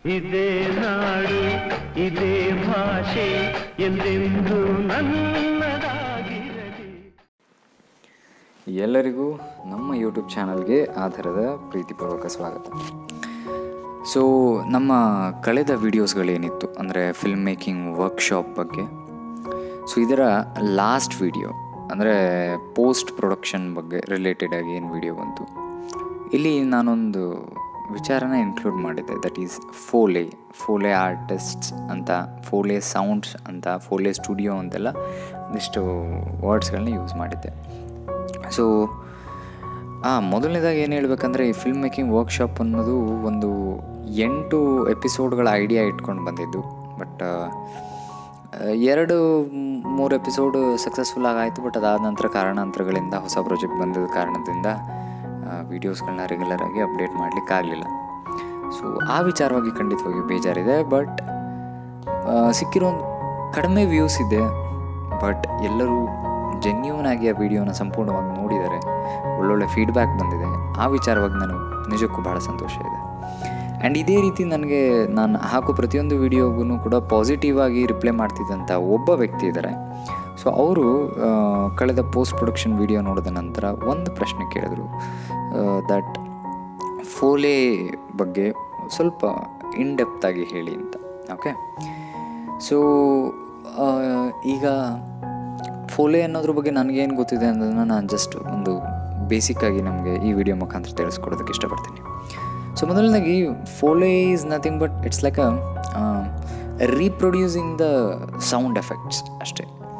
ಇದೇ ನಾಡು ಇದೇ ಭಾಷೆ ಎಂದೆಂದು ನನ್ನದಾಗಿರಲಿ ಎಲ್ಲರಿಗೂ ನಮ್ಮ ಯೂಟ್ಯೂಬ್ ಚಾನಲ್ಗೆ ಆಧಾರದ ಪ್ರೀತಿಪೂರ್ವಕ ಸ್ವಾಗತ ಸೊ ನಮ್ಮ ಕಳೆದ ವಿಡಿಯೋಸ್ಗಳೇನಿತ್ತು ಅಂದರೆ ಫಿಲ್ಮ್ ಮೇಕಿಂಗ್ ವರ್ಕ್ಶಾಪ್ ಬಗ್ಗೆ ಸೊ ಇದರ ಲಾಸ್ಟ್ ವಿಡಿಯೋ ಅಂದರೆ ಪೋಸ್ಟ್ ಪ್ರೊಡಕ್ಷನ್ ಬಗ್ಗೆ ರಿಲೇಟೆಡ್ ಆಗಿ ಏನು ವಿಡಿಯೋ ಬಂತು ಇಲ್ಲಿ ನಾನೊಂದು ವಿಚಾರನ ಇನ್ಕ್ಲೂಡ್ ಮಾಡಿದ್ದೆ that is Foley Foley artists ಅಂತ ಫೋಲೆ ಸೌಂಡ್ಸ್ ಅಂತ ಫೋಲೆ ಸ್ಟುಡಿಯೋ ಅಂತೆಲ್ಲ ಒಂದಿಷ್ಟು ವರ್ಡ್ಸ್ಗಳನ್ನ ಯೂಸ್ ಮಾಡಿದ್ದೆ ಸೊ ಹಾಂ ಮೊದಲನೇದಾಗಿ ಏನು ಹೇಳ್ಬೇಕಂದ್ರೆ ಈ ಫಿಲ್ಮ್ ಮೇಕಿಂಗ್ ವರ್ಕ್ಶಾಪ್ ಅನ್ನೋದು ಒಂದು ಎಂಟು ಎಪಿಸೋಡ್ಗಳ ಐಡಿಯಾ ಇಟ್ಕೊಂಡು ಬಂದಿದ್ದು ಬಟ್ ಎರಡು ಮೂರು ಎಪಿಸೋಡು ಸಕ್ಸಸ್ಫುಲ್ ಆಗಾಯಿತು ಬಟ್ ಅದಾದ ನಂತರ ಕಾರಣಾಂತರಗಳಿಂದ ಹೊಸ ಪ್ರಾಜೆಕ್ಟ್ ಬಂದಿದ್ದ ಕಾರಣದಿಂದ ವೀಡಿಯೋಸ್ಗಳನ್ನ ರೆಗ್ಯುಲರ್ ಆಗಿ ಅಪ್ಡೇಟ್ ಮಾಡಲಿಕ್ಕಾಗಲಿಲ್ಲ ಸೊ ಆ ವಿಚಾರವಾಗಿ ಖಂಡಿತವಾಗಿ ಬೇಜಾರಿದೆ ಬಟ್ ಸಿಕ್ಕಿರೋ ಒಂದು ಕಡಿಮೆ ವ್ಯೂಸ್ ಇದೆ ಬಟ್ ಎಲ್ಲರೂ ಜೆನ್ಯೂನ್ ಆಗಿ ಆ ವಿಡಿಯೋನ ಸಂಪೂರ್ಣವಾಗಿ ನೋಡಿದ್ದಾರೆ ಒಳ್ಳೊಳ್ಳೆ ಫೀಡ್ಬ್ಯಾಕ್ ಬಂದಿದೆ ಆ ವಿಚಾರವಾಗಿ ನಾನು ನಿಜಕ್ಕೂ ಭಾಳ ಸಂತೋಷ ಇದೆ ಆ್ಯಂಡ್ ಇದೇ ರೀತಿ ನನಗೆ ನಾನು ಹಾಕೋ ಪ್ರತಿಯೊಂದು ವಿಡಿಯೋಗೂ ಕೂಡ ಪಾಸಿಟಿವ್ ಆಗಿ ರಿಪ್ಲೈ ಮಾಡ್ತಿದ್ದಂಥ ಒಬ್ಬ ವ್ಯಕ್ತಿ ಇದ್ದಾರೆ ಸೊ ಅವರು ಕಳೆದ ಪೋಸ್ಟ್ ಪ್ರೊಡಕ್ಷನ್ ವಿಡಿಯೋ ನೋಡಿದ ನಂತರ ಒಂದು ಪ್ರಶ್ನೆ ಕೇಳಿದ್ರು ದಟ್ ಫೋಲೆ ಬಗ್ಗೆ ಸ್ವಲ್ಪ ಇನ್ ಡೆಪ್ತಾಗಿ ಹೇಳಿ ಅಂತ ಓಕೆ ಸೊ ಈಗ ಫೋಲೆ ಅನ್ನೋದ್ರ ಬಗ್ಗೆ ನನಗೇನು ಗೊತ್ತಿದೆ ಅನ್ನೋದನ್ನ ನಾನು ಜಸ್ಟ್ ಒಂದು ಬೇಸಿಕ್ಕಾಗಿ ನಮಗೆ ಈ ವಿಡಿಯೋ ಮುಖಾಂತರ ತಿಳಿಸ್ಕೊಡೋದಕ್ಕೆ ಇಷ್ಟಪಡ್ತೀನಿ ಸೊ ಮೊದಲನೇದಾಗಿ Foley is nothing but it's like a reproducing the sound effects ಅಷ್ಟೇ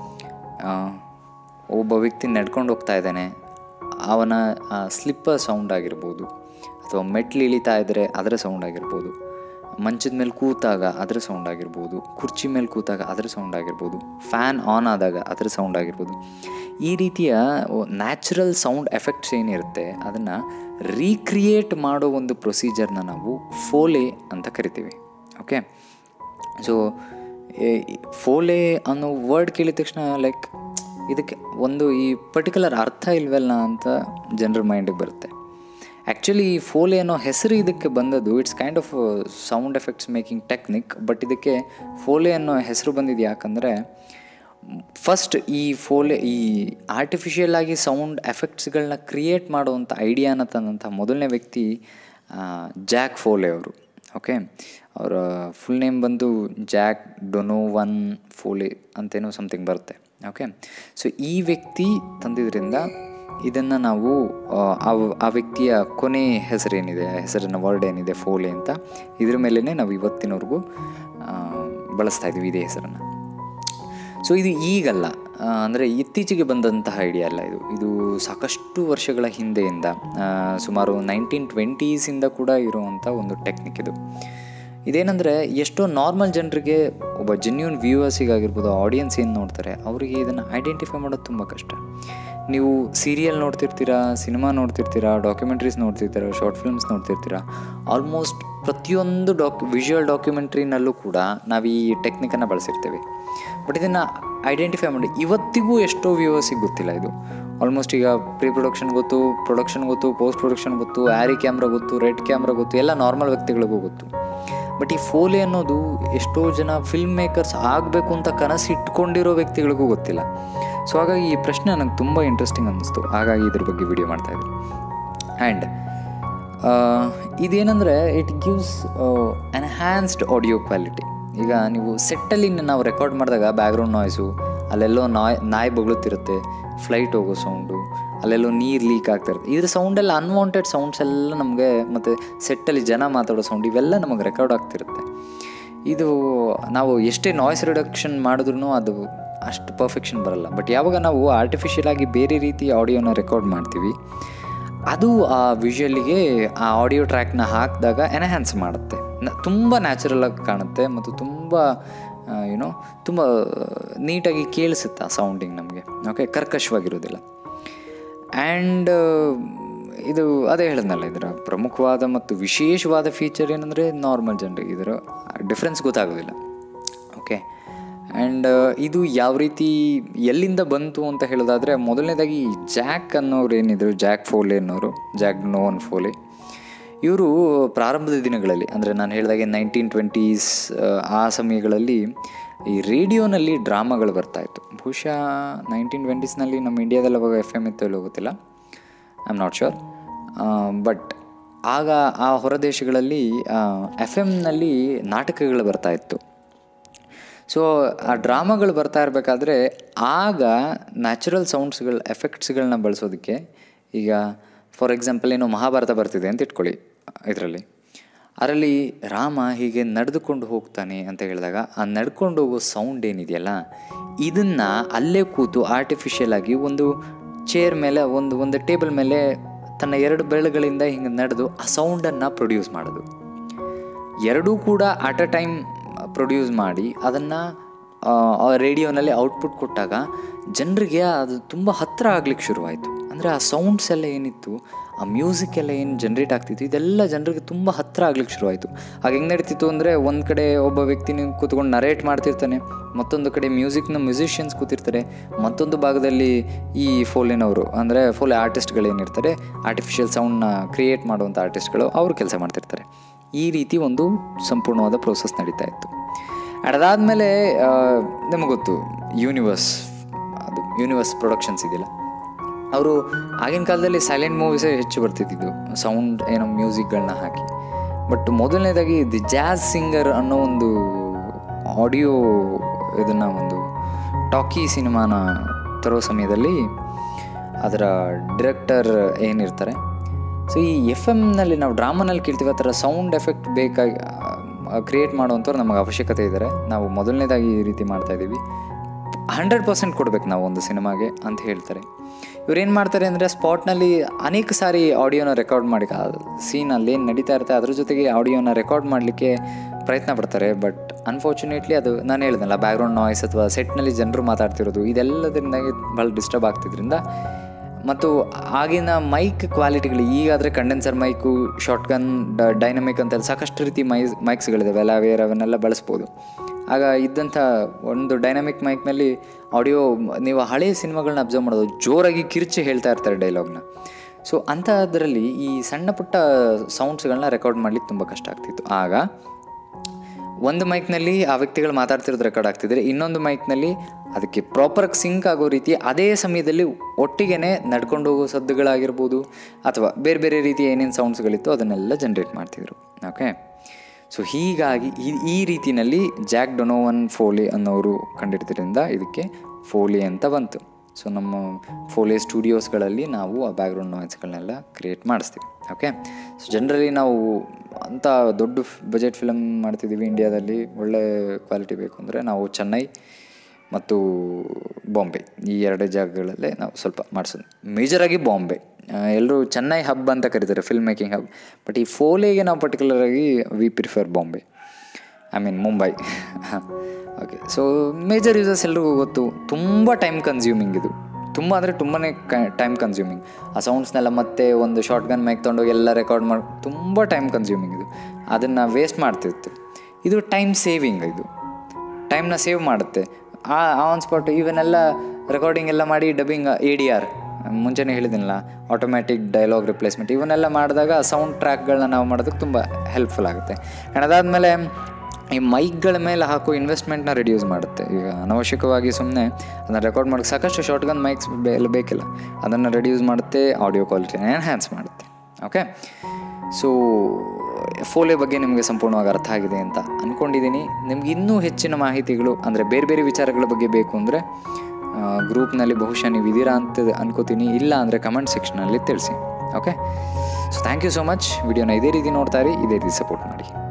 ಒಬ್ಬ ವ್ಯಕ್ತಿ ನಡ್ಕೊಂಡು ಹೋಗ್ತಾ ಇದ್ದಾನೆ ಅವನ ಸ್ಲಿಪ್ಪರ್ ಸೌಂಡ್ ಆಗಿರ್ಬೋದು ಅಥವಾ ಮೆಟ್ಲು ಇಳಿತಾ ಇದ್ದರೆ ಅದರ ಸೌಂಡ್ ಆಗಿರ್ಬೋದು ಮಂಚದ ಮೇಲೆ ಕೂತಾಗ ಅದರ ಸೌಂಡ್ ಆಗಿರ್ಬೋದು ಕುರ್ಚಿ ಮೇಲೆ ಕೂತಾಗ ಅದರ ಸೌಂಡ್ ಆಗಿರ್ಬೋದು ಫ್ಯಾನ್ ಆನ್ ಆದಾಗ ಅದರ ಸೌಂಡ್ ಆಗಿರ್ಬೋದು ಈ ರೀತಿಯ ನ್ಯಾಚುರಲ್ ಸೌಂಡ್ ಎಫೆಕ್ಟ್ಸ್ ಏನಿರುತ್ತೆ ಅದನ್ನು ರೀಕ್ರಿಯೇಟ್ ಮಾಡೋ ಒಂದು ಪ್ರೊಸೀಜರ್ನ ನಾವು ಫೋಲೆ ಅಂತ ಕರಿತೀವಿ ಓಕೆ ಸೊ ಫೋಲೆ ಅನ್ನೋ ವರ್ಡ್ ಕೇಳಿದ ತಕ್ಷಣ ಲೈಕ್ ಇದಕ್ಕೆ ಒಂದು ಈ ಪರ್ಟಿಕ್ಯುಲರ್ ಅರ್ಥ ಇಲ್ವಲ್ಲ ಅಂತ ಜನರ ಮೈಂಡಿಗೆ ಬರುತ್ತೆ ಆ್ಯಕ್ಚುಲಿ ಫೋಲೆ ಅನ್ನೋ ಹೆಸರು ಇದಕ್ಕೆ ಬಂದದ್ದು it's kind of sound effects making technique but ಇದಕ್ಕೆ ಫೋಲೆ ಅನ್ನೋ ಹೆಸರು ಬಂದಿದ್ದು ಯಾಕಂದರೆ ಫಸ್ಟ್ ಈ ಫೋಲೆ ಈ ಆರ್ಟಿಫಿಷಿಯಲ್ ಆಗಿ ಸೌಂಡ್ ಎಫೆಕ್ಟ್ಸ್ಗಳನ್ನ ಕ್ರಿಯೇಟ್ ಮಾಡುವಂಥ ಐಡಿಯಾನ ತಂದಂಥ ಮೊದಲನೇ ವ್ಯಕ್ತಿ ಜಾಕ್ ಫೋಲೆ ಅವರು ಓಕೆ ಅವರ ಫುಲ್ ನೇಮ್ ಬಂದು ಜಾಕ್ ಡೊನೋವನ್ ಫೋಲೆ ಅಂತೇನೋ ಸಮಥಿಂಗ್ ಬರುತ್ತೆ ಓಕೆ ಸೊ ಈ ವ್ಯಕ್ತಿ ತಂದಿದ್ದರಿಂದ ಇದನ್ನು ನಾವು ಆ ವ್ಯಕ್ತಿಯ ಕೊನೆ ಹೆಸರೇನಿದೆ ಹೆಸರಿನ ವರ್ಡ್ ಏನಿದೆ ಫೋಲೆ ಅಂತ ಇದ್ರ ಮೇಲೇ ನಾವು ಇವತ್ತಿನವರೆಗೂ ಬಳಸ್ತಾ ಇದ್ದೀವಿ ಇದೇ ಹೆಸರನ್ನು ಸೊ ಇದು ಈಗಲ್ಲ ಅಂದರೆ ಇತ್ತೀಚೆಗೆ ಬಂದಂತಹ ಐಡಿಯಾ ಅಲ್ಲ ಇದು ಇದು ಸಾಕಷ್ಟು ವರ್ಷಗಳ ಹಿಂದೆಯಿಂದ ಸುಮಾರು ನೈನ್ಟೀನ್ ಟ್ವೆಂಟೀಸಿಂದ ಕೂಡ ಇರುವಂಥ ಒಂದು ಟೆಕ್ನಿಕ್ ಇದು ಇದೇನೆಂದರೆ ಎಷ್ಟೋ ನಾರ್ಮಲ್ ಜನರಿಗೆ ಒಬ್ಬ ಜೆನ್ಯೂನ್ ವ್ಯೂವರ್ಸಿಗಾಗಿರ್ಬೋದು ಆಡಿಯನ್ಸ್ ಏನು ನೋಡ್ತಾರೆ ಅವರಿಗೆ ಇದನ್ನು ಐಡೆಂಟಿಫೈ ಮಾಡೋದು ತುಂಬ ಕಷ್ಟ ನೀವು ಸೀರಿಯಲ್ ನೋಡ್ತಿರ್ತೀರಾ ಸಿನಿಮಾ ನೋಡ್ತಿರ್ತೀರಾ ಡಾಕ್ಯುಮೆಂಟ್ರೀಸ್ ನೋಡ್ತಿರ್ತೀರಾ ಶಾರ್ಟ್ ಫಿಲ್ಮ್ಸ್ ನೋಡ್ತಿರ್ತೀರಾ ಆಲ್ಮೋಸ್ಟ್ ಪ್ರತಿಯೊಂದು ಡಾಕ್ ವಿಜುವಲ್ ಡಾಕ್ಯುಮೆಂಟ್ರಿನಲ್ಲೂ ಕೂಡ ನಾವು ಈ ಟೆಕ್ನಿಕನ್ನು ಬಳಸಿರ್ತೀವಿ ಬಟ್ ಇದನ್ನು ಐಡೆಂಟಿಫೈ ಮಾಡಿ ಇವತ್ತಿಗೂ ಎಷ್ಟೋ ವ್ಯೂವರ್ಸಿಗೆ ಗೊತ್ತಿಲ್ಲ ಇದು ಆಲ್ಮೋಸ್ಟ್ ಈಗ ಪ್ರೀ ಪ್ರೊಡಕ್ಷನ್ ಗೊತ್ತು ಪ್ರೊಡಕ್ಷನ್ ಗೊತ್ತು ಪೋಸ್ಟ್ ಪ್ರೊಡಕ್ಷನ್ ಗೊತ್ತು ಆ್ಯರಿ ಕ್ಯಾಮ್ರಾ ಗೊತ್ತು ರೆಡ್ ಕ್ಯಾಮ್ರಾ ಗೊತ್ತು ಎಲ್ಲ ನಾರ್ಮಲ್ ವ್ಯಕ್ತಿಗಳಿಗೂ ಗೊತ್ತು ಬಟ್ ಈ ಫೋಲೆ ಅನ್ನೋದು ಎಷ್ಟೋ ಜನ ಫಿಲ್ಮ್ ಮೇಕರ್ಸ್ ಆಗಬೇಕು ಅಂತ ಕನಸು ಇಟ್ಕೊಂಡಿರೋ ವ್ಯಕ್ತಿಗಳಿಗೂ ಗೊತ್ತಿಲ್ಲ ಸೊ ಹಾಗಾಗಿ ಈ ಪ್ರಶ್ನೆ ನನಗೆ ತುಂಬ ಇಂಟ್ರೆಸ್ಟಿಂಗ್ ಅನ್ನಿಸ್ತು ಹಾಗಾಗಿ ಇದ್ರ ಬಗ್ಗೆ ವಿಡಿಯೋ ಮಾಡ್ತಾಯಿದ್ದೆ ಆ್ಯಂಡ್ ಇದೇನೆಂದರೆ it gives enhanced audio quality ಈಗ ನೀವು ಸೆಟ್ಟಲ್ಲಿ ನಾವು ರೆಕಾರ್ಡ್ ಮಾಡಿದಾಗ ಬ್ಯಾಕ್ಗ್ರೌಂಡ್ ನಾಯ್ಸು ಅಲ್ಲೆಲ್ಲೋ ನಾಯ್ ನಾಯಿ ಬಗ್ಳುತ್ತಿರುತ್ತೆ ಫ್ಲೈಟ್ ಹೋಗೋ ಸೌಂಡು ಅಲ್ಲೆಲ್ಲೋ ನೀರು ಲೀಕ್ ಆಗ್ತಾ ಇರುತ್ತೆ ಇದ್ರ ಸೌಂಡೆಲ್ಲ ಅನ್ವಾಂಟೆಡ್ ಸೌಂಡ್ಸ್ ಎಲ್ಲ ನಮಗೆ ಮತ್ತು ಸೆಟ್ಟಲ್ಲಿ ಜನ ಮಾತಾಡೋ ಸೌಂಡ್ ಇವೆಲ್ಲ ನಮಗೆ ರೆಕಾರ್ಡ್ ಆಗ್ತಿರುತ್ತೆ ಇದು ನಾವು ಎಷ್ಟೇ ನಾಯ್ಸ್ ರಿಡಕ್ಷನ್ ಮಾಡಿದ್ರೂ ಅದು ಅಷ್ಟು ಪರ್ಫೆಕ್ಷನ್ ಬರಲ್ಲ ಬಟ್ ಯಾವಾಗ ನಾವು ಆರ್ಟಿಫಿಷಿಯಲ್ ಆಗಿ ಬೇರೆ ರೀತಿ ಆಡಿಯೋನ ರೆಕಾರ್ಡ್ ಮಾಡ್ತೀವಿ ಅದು ಆ ವಿಷುವಲಿಗೆ ಆ ಆಡಿಯೋ ಟ್ರ್ಯಾಕ್ನ ಹಾಕಿದಾಗ ಎನ್ಹ್ಯಾನ್ಸ್ ಮಾಡುತ್ತೆ ತುಂಬ ನ್ಯಾಚುರಲಾಗಿ ಕಾಣುತ್ತೆ ಮತ್ತು ತುಂಬ ಯುನೋ ತುಂಬ ನೀಟಾಗಿ ಕೇಳಿಸುತ್ತೆ ಆ ಸೌಂಡಿಂಗ್ ನಮಗೆ ಓಕೆ ಕರ್ಕಶವಾಗಿರೋದಿಲ್ಲ ಆ್ಯಂಡ್ ಇದು ಅದೇ ಹೇಳಿದ್ನಲ್ಲ ಇದರ ಪ್ರಮುಖವಾದ ಮತ್ತು ವಿಶೇಷವಾದ ಫೀಚರ್ ಏನಂದರೆ ನಾರ್ಮಲ್ ಜನರಿಗೆ ಇದರ ಡಿಫ್ರೆನ್ಸ್ ಗೊತ್ತಾಗೋದಿಲ್ಲ ಓಕೆ ಆ್ಯಂಡ್ ಇದು ಯಾವ ರೀತಿ ಎಲ್ಲಿಂದ ಬಂತು ಅಂತ ಹೇಳೋದಾದರೆ ಮೊದಲನೇದಾಗಿ ಜಾಕ್ ಅನ್ನೋರು ಏನಿದ್ರು ಜಾಕ್ ಫೋಲೆ ಅನ್ನೋರು ಜಾಕ್ ನೋನ್ ಫೋಲೆ ಇವರು ಪ್ರಾರಂಭದ ದಿನಗಳಲ್ಲಿ ಅಂದರೆ ನಾನು ಹೇಳಿದಾಗೆ ನೈನ್ಟೀನ್ ಟ್ವೆಂಟೀಸ್ ಆ ಸಮಯಗಳಲ್ಲಿ ಈ ರೇಡಿಯೋನಲ್ಲಿ ಡ್ರಾಮಾಗಳು ಬರ್ತಾಯಿತ್ತು ಬಹುಶಃ ನೈನ್ಟೀನ್ ಟ್ವೆಂಟೀಸ್ನಲ್ಲಿ ನಮ್ಮ ಇಂಡಿಯಾದಲ್ಲಿ ಅವಾಗ ಎಫ್ ಎಮ್ ಇತ್ತು ಎಲ್ಲೋ ಗೊತ್ತಿಲ್ಲ I am not sure but ಆಗ ಆ ಹೊರ ದೇಶಗಳಲ್ಲಿ ಎಫ್ ಎಮ್ನಲ್ಲಿ ನಾಟಕಗಳು ಬರ್ತಾಯಿತ್ತು ಸೊ ಆ ಡ್ರಾಮಾಗಳು ಬರ್ತಾ ಇರಬೇಕಾದ್ರೆ ಆಗ ನ್ಯಾಚುರಲ್ ಸೌಂಡ್ಸ್ಗಳು ಎಫೆಕ್ಟ್ಸ್ಗಳನ್ನ ಬಳಸೋದಕ್ಕೆ ಈಗ ಫಾರ್ ಎಕ್ಸಾಂಪಲ್ ಏನು ಮಹಾಭಾರತ ಬರ್ತಿದೆ ಅಂತ ಇಟ್ಕೊಳ್ಳಿ ಇದರಲ್ಲಿ ಅದರಲ್ಲಿ ರಾಮ ಹೀಗೆ ನಡೆದುಕೊಂಡು ಹೋಗ್ತಾನೆ ಅಂತ ಹೇಳಿದಾಗ ಆ ನಡ್ಕೊಂಡು ಹೋಗೋ ಸೌಂಡ್ ಏನಿದೆಯಲ್ಲ ಇದನ್ನು ಅಲ್ಲೇ ಕೂತು ಆರ್ಟಿಫಿಷಿಯಲ್ ಆಗಿ ಒಂದು ಚೇರ್ ಮೇಲೆ ಒಂದು ಒಂದು ಟೇಬಲ್ ಮೇಲೆ ತನ್ನ ಎರಡು ಬೆರಳುಗಳಿಂದ ಹಿಂಗೆ ನಡೆದು ಆ ಸೌಂಡನ್ನು ಪ್ರೊಡ್ಯೂಸ್ ಮಾಡೋದು ಎರಡೂ ಕೂಡ ಅಟ್ ಅ ಟೈಮ್ ಪ್ರೊಡ್ಯೂಸ್ ಮಾಡಿ ಅದನ್ನು ರೇಡಿಯೋನಲ್ಲಿ ಔಟ್ಪುಟ್ ಕೊಟ್ಟಾಗ ಜನರಿಗೆ ಅದು ತುಂಬ ಹತ್ತಿರ ಆಗ್ಲಿಕ್ಕೆ ಶುರುವಾಯಿತು ಅಂದರೆ ಆ ಸೌಂಡ್ಸ್ ಎಲ್ಲ ಏನಿತ್ತು ಆ ಮ್ಯೂಸಿಕ್ ಎಲ್ಲ ಏನು ಜನ್ರೇಟ್ ಆಗ್ತಿತ್ತು ಇದೆಲ್ಲ ಜನರಿಗೆ ತುಂಬ ಹತ್ತಿರ ಆಗ್ಲಿಕ್ಕೆ ಶುರುವಾಯಿತು ಆಗ ಹೆಂಗೆ ನಡೀತಿತ್ತು ಅಂದರೆ ಒಂದು ಕಡೆ ಒಬ್ಬ ವ್ಯಕ್ತಿನ ಕೂತ್ಕೊಂಡು ನರೇಟ್ ಮಾಡ್ತಿರ್ತಾನೆ ಮತ್ತೊಂದು ಕಡೆ ಮ್ಯೂಸಿಕ್ನ ಮ್ಯೂಸಿಷಿಯನ್ಸ್ ಕೂತಿರ್ತಾರೆ ಮತ್ತೊಂದು ಭಾಗದಲ್ಲಿ ಈ ಫೋಲಿನವರು ಅಂದರೆ ಫೋಲೆ ಆರ್ಟಿಸ್ಟ್ಗಳೇನಿರ್ತಾರೆ ಆರ್ಟಿಫಿಷಿಯಲ್ ಸೌಂಡ್ನ ಕ್ರಿಯೇಟ್ ಮಾಡುವಂಥ ಆರ್ಟಿಸ್ಟ್ಗಳು ಅವರು ಕೆಲಸ ಮಾಡ್ತಿರ್ತಾರೆ ಈ ರೀತಿ ಒಂದು ಸಂಪೂರ್ಣವಾದ ಪ್ರೋಸೆಸ್ ನಡೀತಾ ಇತ್ತು ಅದಾದಮೇಲೆ ನಮಗೆ ಗೊತ್ತು ಯೂನಿವರ್ಸ್ ಅದು ಯೂನಿವರ್ಸ್ ಪ್ರೊಡಕ್ಷನ್ಸ್ ಇದೆಯಲ್ಲ ಅವರು ಆಗಿನ ಕಾಲದಲ್ಲಿ ಸೈಲೆಂಟ್ ಮೂವೀಸೇ ಹೆಚ್ಚು ಬರ್ತಿದ್ದಿದ್ದು ಸೌಂಡ್ ಏನೋ ಮ್ಯೂಸಿಕ್ಗಳನ್ನ ಹಾಕಿ ಬಟ್ ಮೊದಲನೇದಾಗಿ ದಿ ಜಾಝ್ ಸಿಂಗರ್ ಅನ್ನೋ ಒಂದು ಆಡಿಯೋ ಇದನ್ನು ಒಂದು ಟಾಕಿ ಸಿನಿಮಾನ ತರೋ ಸಮಯದಲ್ಲಿ ಅದರ ಡಿರೆಕ್ಟರ್ ಏನಿರ್ತಾರೆ ಸೊ ಈ ಎಫ್ ಎಮ್ನಲ್ಲಿ ನಾವು ಡ್ರಾಮಾನಲ್ಲಿ ಕೇಳ್ತೀವಿ ಆ ಥರ ಸೌಂಡ್ ಎಫೆಕ್ಟ್ ಬೇಕಾಗಿ ಕ್ರಿಯೇಟ್ ಮಾಡುವಂಥವ್ರು ನಮಗೆ ಅವಶ್ಯಕತೆ ಇದ್ದಾರೆ ನಾವು ಮೊದಲನೇದಾಗಿ ಈ ರೀತಿ ಮಾಡ್ತಾ ಇದ್ದೀವಿ ಹಂಡ್ರೆಡ್ ಪರ್ಸೆಂಟ್ ಕೊಡ್ಬೇಕು ನಾವು ಒಂದು ಸಿನಿಮಾಗೆ ಅಂತ ಹೇಳ್ತಾರೆ ಇವ್ರು ಏನು ಮಾಡ್ತಾರೆ ಅಂದರೆ ಸ್ಪಾಟ್ನಲ್ಲಿ ಅನೇಕ ಸಾರಿ ಆಡಿಯೋನ ರೆಕಾರ್ಡ್ ಮಾಡಿ ಆ ಸೀನಲ್ಲಿ ಏನು ನಡೀತಾ ಇರುತ್ತೆ ಅದ್ರ ಜೊತೆಗೆ ಆಡಿಯೋನ ರೆಕಾರ್ಡ್ ಮಾಡಲಿಕ್ಕೆ ಪ್ರಯತ್ನ ಪಡ್ತಾರೆ ಬಟ್ ಅನ್ಫಾರ್ಚುನೇಟ್ಲಿ ಅದು ನಾನು ಹೇಳ್ದಲ್ಲ ಬ್ಯಾಕ್ಗ್ರೌಂಡ್ ನಾಯ್ಸ್ ಅಥವಾ ಸೆಟ್ನಲ್ಲಿ ಜನರು ಮಾತಾಡ್ತಿರೋದು ಇದೆಲ್ಲದರಿಂದಾಗಿ ಭಾಳ ಡಿಸ್ಟರ್ಬ್ ಆಗ್ತಿದ್ರಿಂದ ಮತ್ತು ಆಗಿನ ಮೈಕ್ ಕ್ವಾಲಿಟಿಗಳು ಈಗಾದರೆ condenser mic shotgun dynamic ಅಂತ ಸಾಕಷ್ಟು ರೀತಿ ಮೈ ಮೈಕ್ಸ್ಗಳಿದ್ದಾವೆ ಲಾವೇರ್ ಅವನ್ನೆಲ್ಲ ಬಳಸ್ಬೋದು ಆಗ ಇದ್ದಂಥ ಒಂದು ಡೈನಮಿಕ್ ಮೈಕ್ನಲ್ಲಿ ಆಡಿಯೋ ನೀವು ಹಳೆಯ ಸಿನಿಮಾಗಳನ್ನ ಅಬ್ಸರ್ವ್ ಮಾಡೋದು ಜೋರಾಗಿ ಕಿರ್ಚಿ ಹೇಳ್ತಾ ಇರ್ತಾರೆ ಡೈಲಾಗ್ನ ಸೊ ಅಂಥದ್ರಲ್ಲಿ ಈ ಸಣ್ಣ ಪುಟ್ಟ ಸೌಂಡ್ಸ್ಗಳನ್ನ ರೆಕಾರ್ಡ್ ಮಾಡ್ಲಿಕ್ಕೆ ತುಂಬ ಕಷ್ಟ ಆಗ್ತಿತ್ತು ಆಗ ಒಂದು ಮೈಕ್ನಲ್ಲಿ ಆ ವ್ಯಕ್ತಿಗಳು ಮಾತಾಡ್ತಿರೋದು ರೆಕಾರ್ಡ್ ಆಗ್ತಿದ್ರೆ ಇನ್ನೊಂದು ಮೈಕ್ನಲ್ಲಿ ಅದಕ್ಕೆ ಪ್ರಾಪರಾಗಿ ಸಿಂಕ್ ಆಗೋ ರೀತಿ ಅದೇ ಸಮಯದಲ್ಲಿ ಒಟ್ಟಿಗೆ ನಡ್ಕೊಂಡು ಹೋಗೋ ಸದ್ದುಗಳಾಗಿರ್ಬೋದು ಅಥವಾ ಬೇರೆ ಬೇರೆ ರೀತಿಯ ಏನೇನು ಸೌಂಡ್ಸ್ಗಳಿತ್ತು ಅದನ್ನೆಲ್ಲ ಜನ್ರೇಟ್ ಮಾಡ್ತಿದ್ರು ಓಕೆ ಸೊ ಹೀಗಾಗಿ ಈ ಈ ರೀತಿಯಲ್ಲಿ ಜಾಕ್ ಡೊನೋವನ್ ಫೋಲಿ ಅನ್ನೋರು ಕಂಡಿಡ್ದ್ರಿಂದ ಇದಕ್ಕೆ ಫೋಲಿ ಅಂತ ಬಂತು ಸೊ ನಮ್ಮ ಫೋಲೆ ಸ್ಟುಡಿಯೋಸ್ಗಳಲ್ಲಿ ನಾವು ಆ ಬ್ಯಾಕ್ಗ್ರೌಂಡ್ ನಾಯ್ಸ್ಗಳನ್ನೆಲ್ಲ ಕ್ರಿಯೇಟ್ ಮಾಡಿಸ್ತೀವಿ ಓಕೆ ಸೊ ಜನರಲಿ ನಾವು ಅಂಥ ದೊಡ್ಡ ಬಜೆಟ್ ಫಿಲಮ್ ಮಾಡ್ತಿದ್ದೀವಿ ಇಂಡಿಯಾದಲ್ಲಿ ಒಳ್ಳೆ ಕ್ವಾಲಿಟಿ ಬೇಕು ಅಂದರೆ ನಾವು ಚೆನ್ನೈ ಮತ್ತು ಬಾಂಬೆ ಈ ಎರಡು ಜಾಗಗಳಲ್ಲೇ ನಾವು ಸ್ವಲ್ಪ ಮಾಡಿಸೋದು ಮೇಜರಾಗಿ ಬಾಂಬೆ ಎಲ್ಲರೂ ಚೆನ್ನೈ ಹಬ್ ಅಂತ ಕರೀತಾರೆ ಫಿಲ್ಮ್ ಮೇಕಿಂಗ್ ಹಬ್ ಬಟ್ ಈ ಫೋಲೆಗೆ ನಾವು ಪರ್ಟಿಕ್ಯುಲರಾಗಿ we prefer Bombay I mean Mumbai okay so major users ಎಲ್ರಿಗೂ ಗೊತ್ತು ತುಂಬ ಟೈಮ್ ಕನ್ಸ್ಯೂಮಿಂಗ್ ಇದು ತುಂಬ ಅಂದರೆ ತುಂಬಾ ಟೈಮ್ ಕನ್ಸ್ಯೂಮಿಂಗ್ ಆ ಸೌಂಡ್ಸ್ನೆಲ್ಲ ಮತ್ತೆ ಒಂದು ಶಾರ್ಟ್ ಗನ್ ಮೈಕ್ ತೊಗೊಂಡೋಗಿ ಎಲ್ಲ ರೆಕಾರ್ಡ್ ಮಾಡಿ ತುಂಬ ಟೈಮ್ ಕನ್ಸ್ಯೂಮಿಂಗ್ ಇದು ಅದನ್ನು ವೇಸ್ಟ್ ಮಾಡ್ತಿತ್ತು ಇದು ಟೈಮ್ ಸೇವಿಂಗ್ ಇದು ಟೈಮ್ನ ಸೇವ್ ಮಾಡುತ್ತೆ ಆ ಆನ್ ಸ್ಪಾಟ್ ಇವನ್ನೆಲ್ಲ ರೆಕಾರ್ಡಿಂಗ್ ಎಲ್ಲ ಮಾಡಿ ಡಬ್ಬಿಂಗ್ ಎ ಡಿ ಆರ್ ಮುಂಚೆನೇ ಹೇಳಿದ್ದೀನಲ್ಲ ಆಟೋಮ್ಯಾಟಿಕ್ ಡೈಲಾಗ್ ರಿಪ್ಲೇಸ್ಮೆಂಟ್ ಇವನ್ನೆಲ್ಲ ಮಾಡಿದಾಗ ಸೌಂಡ್ ಟ್ರ್ಯಾಕ್ಗಳನ್ನ ನಾವು ಮಾಡೋದಕ್ಕೆ ತುಂಬ ಹೆಲ್ಪ್ಫುಲ್ ಆಗುತ್ತೆ ಆ್ಯಂಡ್ ಅದಾದಮೇಲೆ ಈ ಮೈಕ್ಗಳ ಮೇಲೆ ಹಾಕೋ ಇನ್ವೆಸ್ಟ್ಮೆಂಟ್ನ ರಿಡ್ಯೂಸ್ ಮಾಡುತ್ತೆ ಈಗ ಅನವಶ್ಯಕವಾಗಿ ಸುಮ್ಮನೆ ಅದನ್ನು ರೆಕಾರ್ಡ್ ಮಾಡೋಕ್ಕೆ ಸಾಕಷ್ಟು ಶಾರ್ಟ್ ಗನ್ ಮೈಕ್ಸ್ ಎಲ್ಲ ಬೇಕಿಲ್ಲ ಅದನ್ನು ರಿಡ್ಯೂಸ್ ಮಾಡುತ್ತೆ ಆಡಿಯೋ ಕ್ವಾಲಿಟಿನ ಎನ್ಹ್ಯಾನ್ಸ್ ಮಾಡುತ್ತೆ ಓಕೆ ಸೊ ಫೋಲೆ ಬಗ್ಗೆ ನಿಮಗೆ ಸಂಪೂರ್ಣವಾಗಿ ಅರ್ಥ ಆಗಿದೆ ಅಂತ ಅಂದ್ಕೊಂಡಿದ್ದೀನಿ ನಿಮ್ಗೆ ಇನ್ನೂ ಹೆಚ್ಚಿನ ಮಾಹಿತಿಗಳು ಅಂದರೆ ಬೇರೆ ಬೇರೆ ವಿಚಾರಗಳ ಬಗ್ಗೆ ಬೇಕು ಅಂದರೆ ಗ್ರೂಪ್ನಲ್ಲಿ ಬಹುಶಃ ನೀವು ಇದ್ದೀರಾ ಅಂತ ಅನ್ಕೋತೀನಿ ಇಲ್ಲ ಅಂದರೆ ಕಮೆಂಟ್ ಸೆಕ್ಷನಲ್ಲಿ ತಿಳಿಸಿ okay so thank you so much ವಿಡಿಯೋನ ಇದೇ ರೀತಿ ನೋಡ್ತಾ ಇರಿ ಇದೇ ರೀತಿ ಸಪೋರ್ಟ್ ಮಾಡಿ